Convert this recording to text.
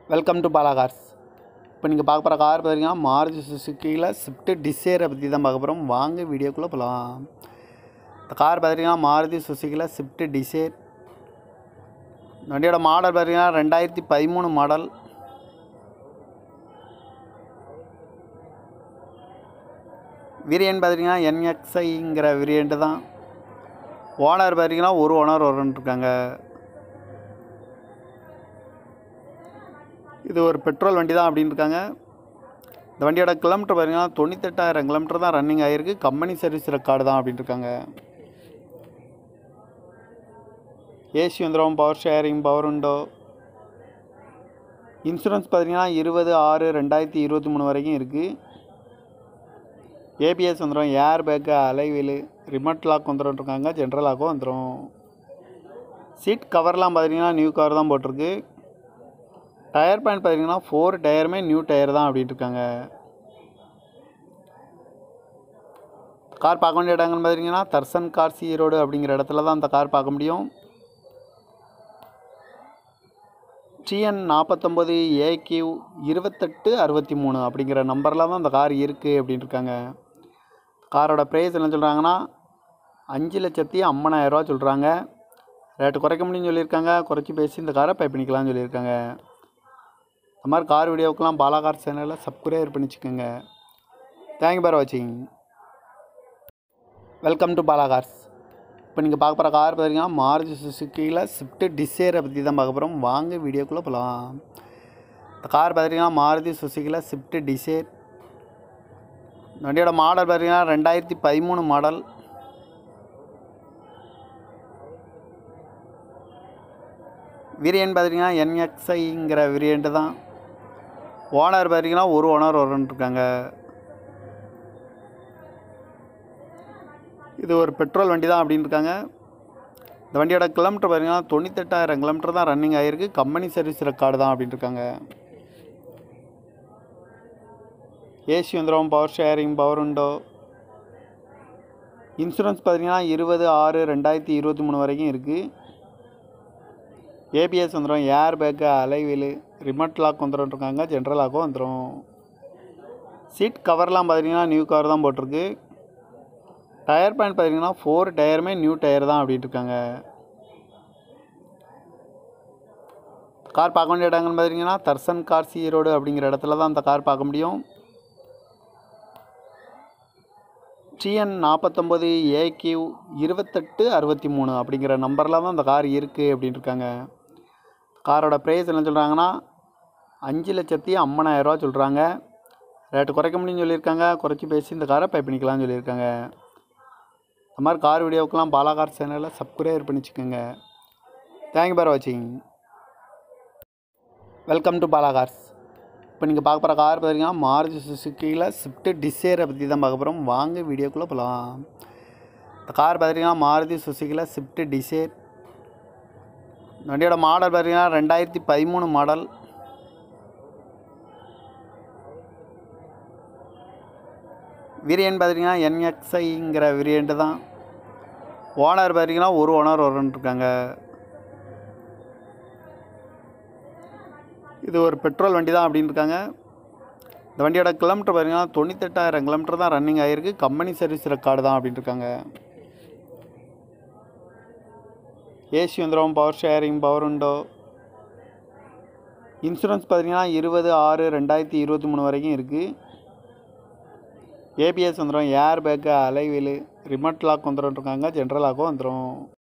welcome to Bala cars இப்போ நீங்கள் பார்க்க போகிற கார் பார்த்தீங்கன்னா மாருதி சுசுக்கியில் ஸ்விஃப்ட் டிசைரை பற்றி தான் பார்க்க போகிறோம் வாங்க வீடியோக்குள்ளே போகலாம் இந்த கார் பார்த்தீங்கன்னா மாருதி சுசுக்கியில் ஸ்விஃப்ட் டிசைர் வண்டியோட மாடல் பார்த்தீங்கன்னா ரெண்டாயிரத்தி பதிமூணு மாடல் வேரியன்ட் பார்த்தீங்கன்னா என்எக்ஸ்ஐங்கிற வேரியண்ட்டு தான் ஓனர் பார்த்தீங்கன்னா ஒரு ஓனர் வரும்னு இருக்காங்க இது ஒரு பெட்ரோல் வண்டி தான் அப்படின்னு இருக்காங்க இந்த வண்டியோட கிலோமீட்டர் பார்த்தீங்கன்னா தொண்ணூத்தெட்டாயிரம் கிலோமீட்டர் தான் ரன்னிங் ஆகிருக்கு கம்பெனி சர்வீஸ் ரெக்கார்டு தான் அப்படின்னு இருக்காங்க ஏசி வந்துடும் பவர் ஷேரிங் பவர் உண்டோ இன்சூரன்ஸ் பார்த்தீங்கன்னா இருபது ஆறு ரெண்டாயிரத்தி இருபத்தி மூணு வரைக்கும் இருக்குது ஏபிஎஸ் வந்துடும் air bag alloy wheel remote lock வந்துடும் இருக்காங்க ஜென்ரல் லாக்கும் வந்துடும் சீட் கவர்லாம் பார்த்தீங்கன்னா நியூ கவர் தான் போட்டிருக்கு டயர் பேண்ட் பார்த்தீங்கன்னா ஃபோர் டயருமே நியூ டயர் தான் அப்படின்ட்டு இருக்காங்க கார் பார்க்க வேண்டிய இடங்கள்னு பார்த்தீங்கன்னா தர்சன் கார்ஸ் ஈரோடு அப்படிங்கிற இடத்துல தான் அந்த கார் பார்க்க முடியும் டிஎன் நாற்பத்தொம்பது ஏக்யூ இருபத்தெட்டு அறுபத்தி மூணு அப்படிங்கிற நம்பரில் தான் அந்த கார் இருக்குது அப்படின்னு இருக்காங்க காரோட ப்ரைஸ் என்ன சொல்கிறாங்கன்னா அஞ்சு லட்சத்தி ஐம்பதாயிரரூவா சொல்கிறாங்க ரேட்டு குறைக்க முடியும்னு சொல்லியிருக்காங்க குறைச்சி பேசி இந்த காரை பை பண்ணிக்கலாம்னு சொல்லியிருக்காங்க இந்த மாதிரி கார் வீடியோக்கெலாம் பாலா கார் சேனலில் சப்ஸ்கிரைப் பண்ணி வச்சுக்கோங்க தேங்க்யூ பார் வாட்சிங் வெல்கம் டு பாலா கார்ஸ் இப்போ நீங்கள் பார்க்க போகிற கார் பார்த்தீங்கன்னா மாருதி சுசுக்கியில் ஸ்விஃப்ட் டிசைரை பற்றி தான் பார்க்க போகிறோம் வாங்க வீடியோக்குள்ளே போகலாம் இந்த கார் பார்த்தீங்கன்னா மாருதி சுசுக்கியில் ஸ்விஃப்ட் டிசைர் வண்டியோட மாடல் பார்த்தீங்கன்னா ரெண்டாயிரத்தி பதிமூணு மாடல் வேரியன்ட் பார்த்தீங்கன்னா என்எக்ஸ்ஐங்கிற வேரியண்ட்டு தான் ஓனர் பார்த்தீங்கன்னா ஒரு ஓனர் வரும்னு இருக்காங்க இது ஒரு பெட்ரோல் வண்டி தான் அப்படின்னு இருக்காங்க இந்த வண்டியோட கிலோமீட்டர் பார்த்தீங்கன்னா தொண்ணூத்தெட்டாயிரம் கிலோமீட்டர் தான் ரன்னிங் ஆகிருக்கு கம்பெனி சர்வீஸ் ரெக்கார்டு தான் அப்படின்னு இருக்காங்க ஏசி வந்துடும் பவர் ஷேரிங் பவர் உண்டோ இன்சூரன்ஸ் பார்த்தீங்கன்னா இருபது ஆறு ரெண்டாயிரத்தி இருபத்தி மூணு வரைக்கும் இருக்குது ஏபிஎஸ் வந்துடும் air bag alloy wheel remote lock வந்துடும் இருக்காங்க ஜென்ரல் லாக்கும் வந்துடும் சீட் கவர்லாம் பார்த்தீங்கன்னா நியூ கவர் தான் போட்டிருக்கு டயர் பேண்ட் பார்த்தீங்கன்னா ஃபோர் டயருமே நியூ டயர் தான் அப்படின்ட்டு இருக்காங்க கார் பார்க்க வேண்டிய இடங்கள்னு பார்த்தீங்கன்னா தர்சன் கார்ஸ் ஈரோடு அப்படிங்கிற இடத்துல தான் அந்த கார் பார்க்க முடியும் டிஎன் நாற்பத்தொம்பது ஏக்யூ இருபத்தெட்டு அறுபத்தி மூணு அப்படிங்கிற நம்பரில் தான் அந்த கார் இருக்குது அப்படின்னு இருக்காங்க காரோட ப்ரைஸ் என்ன சொல்கிறாங்கன்னா அஞ்சு லட்சத்தி ஐம்பதாயிரரூவா சொல்கிறாங்க ரேட்டு குறைக்க முடியும்னு சொல்லியிருக்காங்க குறைச்சி பேசி இந்த காரை பை பண்ணிக்கலாம்னு சொல்லியிருக்காங்க இந்த மாதிரி கார் வீடியோக்கெலாம் பாலா கார் சேனலில் சப்ஸ்கிரைப் பண்ணி வச்சுக்கோங்க தேங்க்யூ பார் வாட்சிங் வெல்கம் டு பாலா கார்ஸ் இப்போ நீங்கள் பார்க்க போகிற கார் பார்த்தீங்கன்னா மாருதி சுசுக்கியில் ஸ்விஃப்ட் டிசைரை பற்றி தான் பார்க்க போகிறோம் வாங்க வீடியோக்குள்ளே போகலாம் இந்த கார் பார்த்தீங்கன்னா மாருதி சுசுக்கியில் ஸ்விஃப்ட் டிசைர் வண்டியோட மாடல் பார்த்தீங்கன்னா ரெண்டாயிரத்தி பதிமூணு மாடல் வேரியன்ட் பார்த்தீங்கன்னா என்எக்ஸ்ஐங்கிற வேரியண்ட்டு தான் ஓனர் பார்த்தீங்கன்னா ஒரு ஓனர் வரும்னு இருக்காங்க இது ஒரு பெட்ரோல் வண்டி தான் அப்படின்னு இருக்காங்க இந்த வண்டியோட கிலோமீட்டர் பார்த்தீங்கன்னா தொண்ணூத்தெட்டாயிரம் கிலோமீட்டர் தான் ரன்னிங் ஆகிருக்கு கம்பெனி சர்வீஸ் ரெக்கார்டு தான் அப்படின்னு இருக்காங்க ஏசி வந்துடும் பவர் ஷேரிங் பவர் உண்டோ இன்சூரன்ஸ் பார்த்தீங்கன்னா இருபது ஆறு ரெண்டாயிரத்தி இருபத்தி மூணு வரைக்கும் இருக்குது ஏபிஎஸ் வந்துடும் air bag alloy wheel remote lock வந்துடும் இருக்காங்க ஜென்ரல் லாக்கும் வந்துடும்